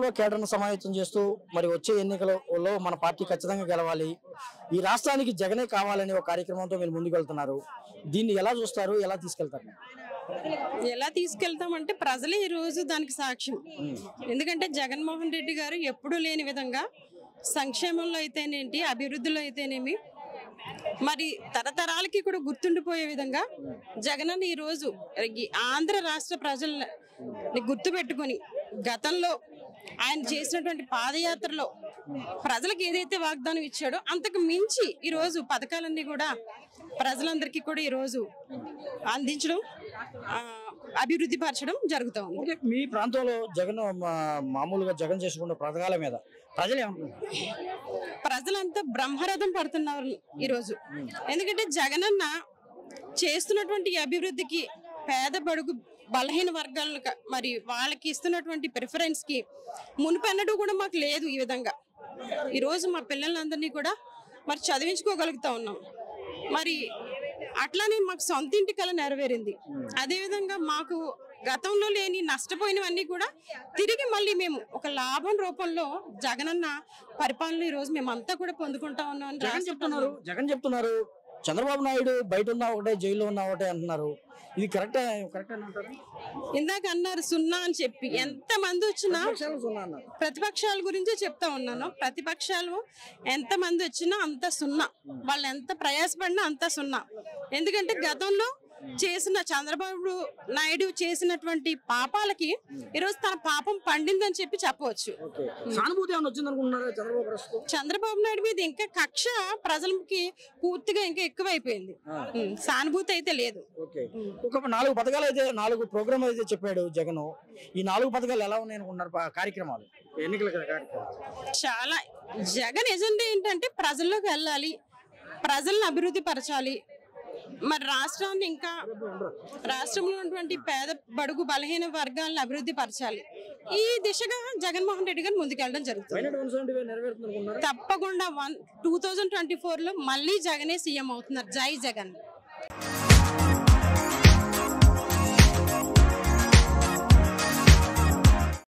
రాష్ట్రంలో కేడర్ను సమావేశం చేస్తూ మరి వచ్చే ఎన్నికలలో మన పార్టీ ఖచ్చితంగా గెలవాలి ఈ రాష్ట్రానికి జగనే కావాలనే ఒక కార్యక్రమంతో మీరు ముందుకు వెళ్తున్నారు దీన్ని ఎలా చూస్తారు ఎలా తీసుకెళ్తారు ఎలా తీసుకెళ్తామంటే ప్రజలే ఈ రోజు దానికి సాక్ష్యం ఎందుకంటే జగన్మోహన్ రెడ్డి గారు ఎప్పుడూ లేని విధంగా సంక్షేమంలో అయితేనేంటి అభివృద్ధిలో అయితేనేమి మరి తరతరాలకి కూడా గుర్తుండిపోయే విధంగా జగనన్న ఈ రోజు ఈ ఆంధ్ర రాష్ట్ర ప్రజల్ని గుర్తు పెట్టుకొని గతంలో ఆయన చేసినటువంటి పాదయాత్రలో ప్రజలకు ఏదైతే వాగ్దానం ఇచ్చాడో అంతకు మించి ఈ రోజు పథకాలన్నీ కూడా ప్రజలందరికీ కూడా ఈ రోజు అందించడం ఆ, అభివృద్ధి పరచడం జరుగుతూ ఉంది ఓకే మీ ప్రాంతంలో జగన్ మా- మామూలుగా జగన్ చేసుకున్న పథకాల మీద ప్రజలు ఏమంటున్నారు ప్రజలంతా బ్రహ్మరథం పడుతున్నారు ఈరోజు ఎందుకంటే జగనన్న చేస్తున్నటువంటి ఈ అభివృద్ధికి పేద బడుగు బలహీన వర్గాలకు క- మరి వాళ్ళకి ఇస్తున్నటువంటి ప్రిఫరెన్స్ కి మునుపెన్నడూ కూడా మాకు లేదు ఈ విధంగా ఈరోజు మా పిల్లలందరినీ కూడా మరి చదివించుకోగలుగుతా ఉన్నాం మరి అట్లానే మాకు సొంత ఇంటి కల నెరవేరింది అదేవిధంగా మాకు గతంలో లేని నష్టపోయినవన్నీ కూడా తిరిగి మళ్ళీ మేము ఒక లాభం రూపంలో జగనన్న పరిపాలన ఈ రోజు మేమంతా కూడా పొందుకుంటా ఉన్నాం అని జగన్ రాష్ట్ర చెప్తున్నారు జగన్ చెప్తున్నారు చంద్రబాబు నాయుడు బయట ఉన్నా ఒకటే జైల్లో ఉన్నా ఒకటే అంటున్నారు ఇది కరెక్టే కరెక్ట్ అని అంటారు ఇందాక అన్నారు సున్నా అని చెప్పి ఎంత మంది వచ్చినా అన్నారు ప్రతిపక్షాల గురించే చెప్తా ఉన్నాను ప్రతిపక్షాలు ఎంత మంది వచ్చినా అంత సున్నా వాళ్ళు ఎంత ప్రయాసపడినా అంత సున్నా ఎందుకంటే గతంలో చేసిన చంద్రబాబు నాయుడు చేసినటువంటి పాపాలకి ఈరోజు తన పాపం పండిందని చెప్పి చెప్పవచ్చు ఓకే సానుభూతి ఏమైనా వచ్చింది అనుకుంటున్నారా చంద్రబాబు ప్రస్తుతం చంద్రబాబు నాయుడు మీద ఇంకా కక్ష ప్రజలకి పూర్తిగా ఇంకా ఎక్కువైపోయింది ఉం, సానుభూతి అయితే లేదు ఓకే ఒక నాలుగు పథకాలు అయితే నాలుగు ప్రోగ్రామ్ అయితే చెప్పాడు జగన్ ఈ నాలుగు పథకాలు ఎలా ఉన్నాయి అనుకుంటున్నారు ప- కార్యక్రమాలు ఎన్నికల కార్యక్రమాలు చాలా జగన్ ఎజెండా ఏంటంటే ప్రజల్లోకి వెళ్ళాలి ప్రజలను అభివృద్ధి పరచాలి మరి రాష్ట్రాన్ని ఇంకా రాష్ట్రంలో ఉన్నటువంటి పేద బడుగు బలహీన వర్గాలను అభివృద్ధి పరచాలి ఈ దిశగా జగన్మోహన్ రెడ్డి గారు ముందుకెళ్ళడం జరుగుతుంది ఫైనల్ వన్ సెవెంటీ నెరవేరుతుంది అనుకుంటున్నారు తప్పకుండా one two thousand twenty four లో మళ్ళీ జగనే సీఎం అవుతున్నారు జై జగన్